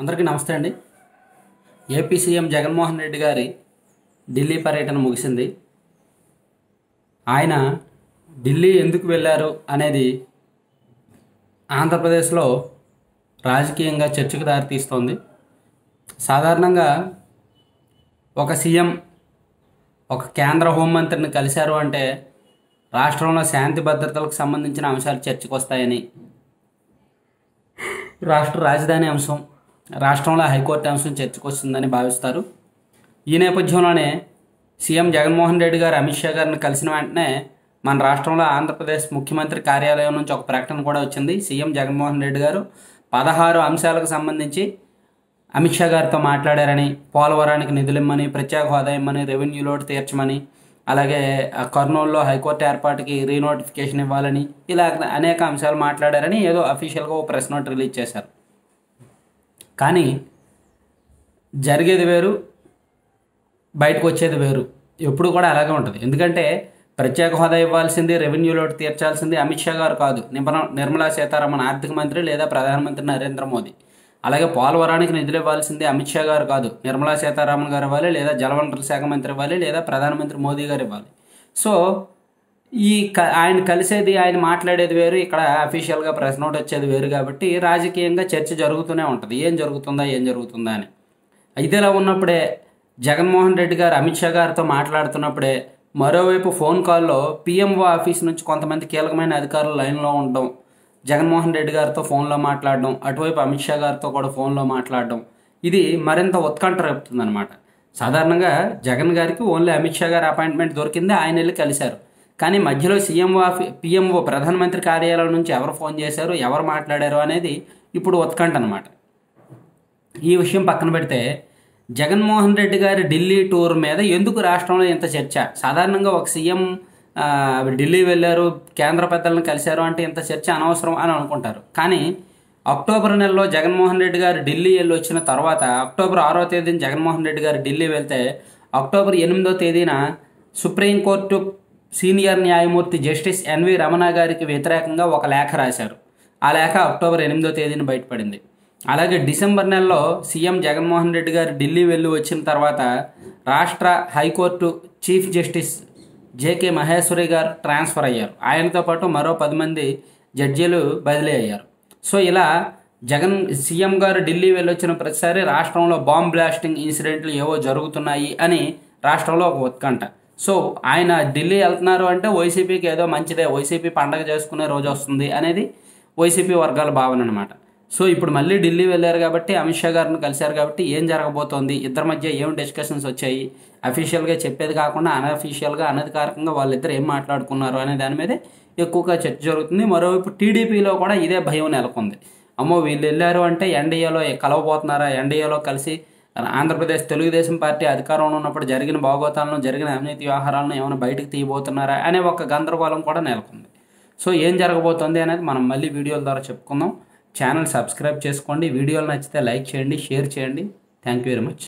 అందరికీ నమస్తే అండి ఏపీ సీఎం జగన్మోహన్ రెడ్డి గారి ఢిల్లీ పర్యటన ముగిసింది ఆయన ఢిల్లీ ఎందుకు వెళ్ళారు అనేది ఆంధ్రప్రదేశ్లో రాజకీయంగా చర్చకు దారితీస్తోంది సాధారణంగా ఒక సీఎం ఒక కేంద్ర హోంమంత్రిని కలిశారు అంటే రాష్ట్రంలో శాంతి భద్రతలకు సంబంధించిన అంశాలు చర్చకు వస్తాయని రాష్ట్ర రాజధాని అంశం రాష్ట్రంలో హైకోర్టు అంశం చర్చకు వస్తుందని భావిస్తారు ఈ నేపథ్యంలోనే సీఎం జగన్మోహన్ రెడ్డి గారు అమిత్ షా గారిని కలిసిన వెంటనే మన రాష్ట్రంలో ఆంధ్రప్రదేశ్ ముఖ్యమంత్రి కార్యాలయం నుంచి ఒక ప్రకటన కూడా వచ్చింది సీఎం జగన్మోహన్ రెడ్డి గారు పదహారు అంశాలకు సంబంధించి అమిత్ షా గారితో మాట్లాడారని పోలవరానికి నిధులిమ్మని ప్రత్యేక హోదా ఇమ్మని రెవెన్యూ లోటు తీర్చమని అలాగే ఆ కర్నూలులో హైకోర్టు ఏర్పాటుకి రీనోటిఫికేషన్ ఇవ్వాలని ఇలా అనేక అంశాలు మాట్లాడారని ఏదో అఫీషియల్గా ఒక ప్రెస్ నోట్ రిలీజ్ చేశారు కానీ జరిగేది వేరు బయటకు వచ్చేది వేరు ఎప్పుడు కూడా అలాగే ఉంటుంది ఎందుకంటే ప్రత్యేక హోదా ఇవ్వాల్సింది రెవెన్యూ లోటు తీర్చాల్సింది అమిత్ షా గారు కాదు నిబన నిర్మలా సీతారామన్ ఆర్థిక మంత్రి లేదా ప్రధానమంత్రి నరేంద్ర మోదీ అలాగే పోలవరానికి నిధులు ఇవ్వాల్సింది అమిత్ షా గారు కాదు నిర్మలా సీతారామన్ గారు ఇవ్వాలి లేదా జలవనరుల శాఖ మంత్రి ఇవ్వాలి లేదా ప్రధానమంత్రి మోదీ గారు ఇవ్వాలి సో ఈ క ఆయన కలిసేది ఆయన మాట్లాడేది వేరు ఇక్కడ అఫీషియల్గా ప్రెస్ నోట్ వచ్చేది వేరు కాబట్టి రాజకీయంగా చర్చ జరుగుతూనే ఉంటుంది ఏం జరుగుతుందా ఏం జరుగుతుందా అని ఇదిలా ఉన్నప్పుడే జగన్మోహన్ రెడ్డి గారు అమిత్ షా గారితో మాట్లాడుతున్నప్పుడే మరోవైపు ఫోన్ కాల్లో పిఎంఓ ఆఫీస్ నుంచి కొంతమంది కీలకమైన అధికారులు లైన్లో ఉండడం జగన్మోహన్ రెడ్డి గారితో ఫోన్లో మాట్లాడడం అటువైపు అమిత్ షా గారితో కూడా ఫోన్లో మాట్లాడడం ఇది మరింత ఉత్కంఠ రేపుతుందన్నమాట సాధారణంగా జగన్ గారికి ఓన్లీ అమిత్ షా గారి అపాయింట్మెంట్ దొరికింది ఆయన వెళ్ళి కలిశారు కానీ మధ్యలో సీఎంఓ ఆఫీ పిఎంఓ ప్రధానమంత్రి కార్యాలయం నుంచి ఎవరు ఫోన్ చేశారు ఎవరు మాట్లాడారు అనేది ఇప్పుడు ఉత్కంఠ అనమాట ఈ విషయం పక్కన పెడితే జగన్మోహన్ రెడ్డి గారి ఢిల్లీ టూర్ మీద ఎందుకు రాష్ట్రంలో ఇంత చర్చ సాధారణంగా ఒక సీఎం ఆ, ఢిల్లీ వెళ్ళారు కేంద్ర పెద్దలను కలిశారు అంటే ఇంత చర్చ అనవసరం అని అనుకుంటారు కానీ అక్టోబర్ నెలలో జగన్మోహన్ రెడ్డి గారు ఢిల్లీ వెళ్ళి వచ్చిన తర్వాత అక్టోబర్ ఆరో తేదీన జగన్మోహన్ రెడ్డి గారు ఢిల్లీ వెళ్తే అక్టోబర్ ఎనిమిదో తేదీన సుప్రీంకోర్టు సీనియర్ న్యాయమూర్తి జస్టిస్ ఎన్వి రమణ గారికి వ్యతిరేకంగా ఒక లేఖ రాశారు ఆ లేఖ అక్టోబర్ ఎనిమిదో తేదీన బయటపడింది అలాగే డిసెంబర్ నెలలో సీఎం జగన్మోహన్ రెడ్డి గారు ఢిల్లీ వెళ్ళి వచ్చిన తర్వాత రాష్ట్ర high court chief justice J K Maheshwari గారు ట్రాన్స్ఫర్ అయ్యారు ఆయనతో పాటు మరో పది మంది జడ్జీలు బదిలీ అయ్యారు సో ఇలా జగన్ సీఎం గారు ఢిల్లీ వెళ్ళొచ్చిన ప్రతిసారి రాష్ట్రంలో బాంబ్ బ్లాస్టింగ్ ఇన్సిడెంట్లు ఏవో జరుగుతున్నాయి అని రాష్ట్రంలో ఒక ఉత్కంఠ సో ఆయన ఢిల్లీ వెళ్తున్నారు అంటే వైసీపీకి ఏదో మంచిదే వైసీపీ పండగ చేసుకునే రోజు వస్తుంది అనేది వైసీపీ వర్గాల భావన అనమాట సో ఇప్పుడు మళ్ళీ ఢిల్లీ వెళ్ళారు కాబట్టి అమిత్ షా గారిని కలిశారు కాబట్టి ఏం జరగబోతోంది ఇద్దరి మధ్య ఏం డిస్కషన్స్ వచ్చాయి అఫీషియల్గా చెప్పేది కాకుండా అనఫీషియల్గా అనధికారికంగా వాళ్ళిద్దరు ఏం మాట్లాడుకున్నారు అనే దాని మీదే ఎక్కువగా చర్చ జరుగుతుంది మరోవైపు టీడీపీలో కూడా ఇదే భయం నెలకొంది అమ్మో వీళ్ళు వెళ్ళారు అంటే ఎన్డీఏలో కలవబోతున్నారా ఎన్డీఏలో కలిసి ఆంధ్రప్రదేశ్ తెలుగుదేశం పార్టీ అధికారంలో ఉన్నప్పుడు జరిగిన భాగోతాలను జరిగిన అవినీతి వ్యవహారాలను ఏమైనా బయటకు తీయబోతున్నారా అనే ఒక గందరగోళం కూడా నెలకొంది సో ఏం జరగబోతోంది అనేది మనం మళ్ళీ వీడియోల ద్వారా చెప్పుకుందాం ఛానల్ సబ్స్క్రైబ్ చేసుకోండి వీడియోలు నచ్చితే లైక్ చేయండి షేర్ చేయండి థ్యాంక్ యూ వెరీ మచ్